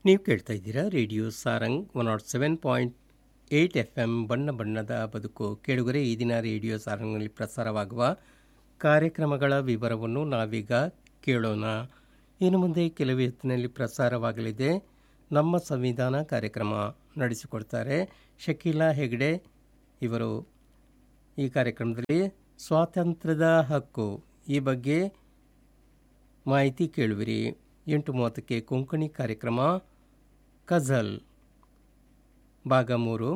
ನೀವು ಕೇಳ್ತಾ ಇದ್ದೀರಾ radio Sarang one nought seven point eight F M ಬಣ್ಣ ಬಣ್ಣದ ಬದುಕು ಕೇಳುಗರೆ ಈ ದಿನ ರೇಡಿಯೋ ಸಾರಂಗ್ನಲ್ಲಿ ಪ್ರಸಾರವಾಗುವ ಕಾರ್ಯಕ್ರಮಗಳ ವಿವರವನ್ನು ನಾವೀಗ ಕೇಳೋಣ ಇನ್ನು ಮುಂದೆ ಕೆಲವು ಹೊತ್ತಿನಲ್ಲಿ ಪ್ರಸಾರವಾಗಲಿದೆ ನಮ್ಮ ಸಂವಿಧಾನ ಕಾರ್ಯಕ್ರಮ ನಡೆಸಿಕೊಡ್ತಾರೆ ಶಕೀಲಾ ಹೆಗ್ಡೆ ಇವರು ಈ ಕಾರ್ಯಕ್ರಮದಲ್ಲಿ ಸ್ವಾತಂತ್ರ್ಯದ ಹಕ್ಕು ಈ ಬಗ್ಗೆ ಮಾಹಿತಿ ಕೇಳುವಿರಿ ಎಂಟು ಮೂವತ್ತಕ್ಕೆ ಕೊಂಕಣಿ ಕಾರ್ಯಕ್ರಮ ಕಝಲ್ ಭಾಗ ಮೂರು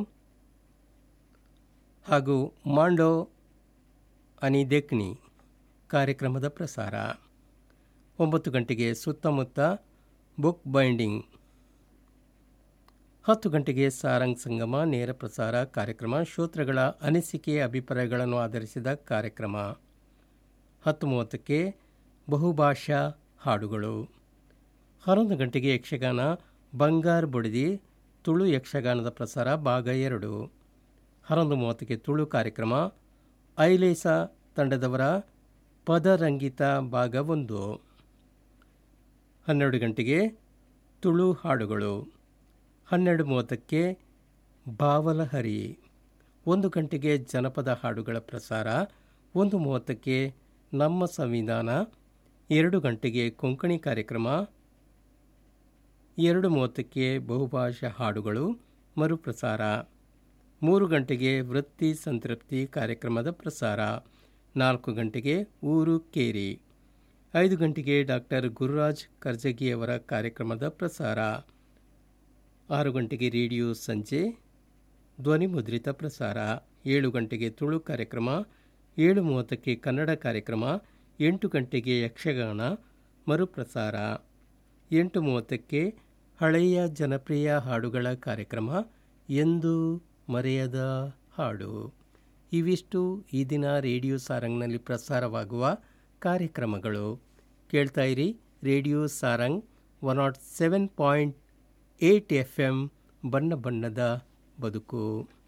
ಹಾಗೂ ಮಾಂಡೋ ಅನಿದೆಕ್ನಿ ಕಾರ್ಯಕ್ರಮದ ಪ್ರಸಾರ ಒಂಬತ್ತು ಗಂಟೆಗೆ ಸುತ್ತಮುತ್ತ ಬುಕ್ ಬೈಂಡಿಂಗ್ ಹತ್ತು ಗಂಟೆಗೆ ಸಾರಂಗ್ ಸಂಗಮ ನೇರ ಪ್ರಸಾರ ಕಾರ್ಯಕ್ರಮ ಶ್ರೋತೃಗಳ ಅನಿಸಿಕೆ ಅಭಿಪ್ರಾಯಗಳನ್ನು ಆಧರಿಸಿದ ಕಾರ್ಯಕ್ರಮ ಹತ್ತು ಮೂವತ್ತಕ್ಕೆ ಬಹುಭಾಷಾ ಹಾಡುಗಳು ಹನ್ನೊಂದು ಗಂಟೆಗೆ ಯಕ್ಷಗಾನ ಬಂಗಾರ್ ಬುಡದಿ ತುಳು ಯಕ್ಷಗಾನದ ಪ್ರಸಾರ ಭಾಗ ಎರಡು ಹನ್ನೊಂದು ಮೂವತ್ತಕ್ಕೆ ತುಳು ಕಾರ್ಯಕ್ರಮ ಐಲೇಸ ತಂಡದವರ ಪದರಂಗಿತ ಭಾಗ ಒಂದು ಹನ್ನೆರಡು ಗಂಟೆಗೆ ತುಳು ಹಾಡುಗಳು ಹನ್ನೆರಡು ಮೂವತ್ತಕ್ಕೆ ಬಾವಲಹರಿ ಒಂದು ಗಂಟೆಗೆ ಜನಪದ ಹಾಡುಗಳ ಪ್ರಸಾರ ಒಂದು ಮೂವತ್ತಕ್ಕೆ ನಮ್ಮ ಸಂವಿಧಾನ ಎರಡು ಗಂಟೆಗೆ ಕೊಂಕಣಿ ಕಾರ್ಯಕ್ರಮ ಎರಡು ಮೂವತ್ತಕ್ಕೆ ಬಹುಭಾಷಾ ಹಾಡುಗಳು ಮರುಪ್ರಸಾರ ಮೂರು ಗಂಟೆಗೆ ವೃತ್ತಿ ಸಂತೃಪ್ತಿ ಕಾರ್ಯಕ್ರಮದ ಪ್ರಸಾರ ನಾಲ್ಕು ಗಂಟೆಗೆ ಊರು ಕೇರಿ ಐದು ಗಂಟೆಗೆ ಡಾಕ್ಟರ್ ಗುರುರಾಜ್ ಕರ್ಜಗಿಯವರ ಕಾರ್ಯಕ್ರಮದ ಪ್ರಸಾರ ಆರು ಗಂಟೆಗೆ ರೇಡಿಯೋ ಸಂಜೆ ಧ್ವನಿ ಮುದ್ರಿತ ಪ್ರಸಾರ ಏಳು ಗಂಟೆಗೆ ತುಳು ಕಾರ್ಯಕ್ರಮ ಏಳು ಮೂವತ್ತಕ್ಕೆ ಕನ್ನಡ ಕಾರ್ಯಕ್ರಮ ಎಂಟು ಗಂಟೆಗೆ ಯಕ್ಷಗಾನ ಮರುಪ್ರಸಾರ ಎಂಟು ಮೂವತ್ತಕ್ಕೆ ಹಳೆಯ ಜನಪ್ರಿಯ ಹಾಡುಗಳ ಕಾರ್ಯಕ್ರಮ ಎಂದು ಮರೆಯದ ಹಾಡು ಇವಿಷ್ಟು ಈ ದಿನ ರೇಡಿಯೋ ಸಾರಂಗ್ನಲ್ಲಿ ಪ್ರಸಾರವಾಗುವ ಕಾರ್ಯಕ್ರಮಗಳು ಕೇಳ್ತಾ ಇರಿ radio Sarang one nought seven point eight F M ಬಣ್ಣ ಬಣ್ಣದ ಬದುಕು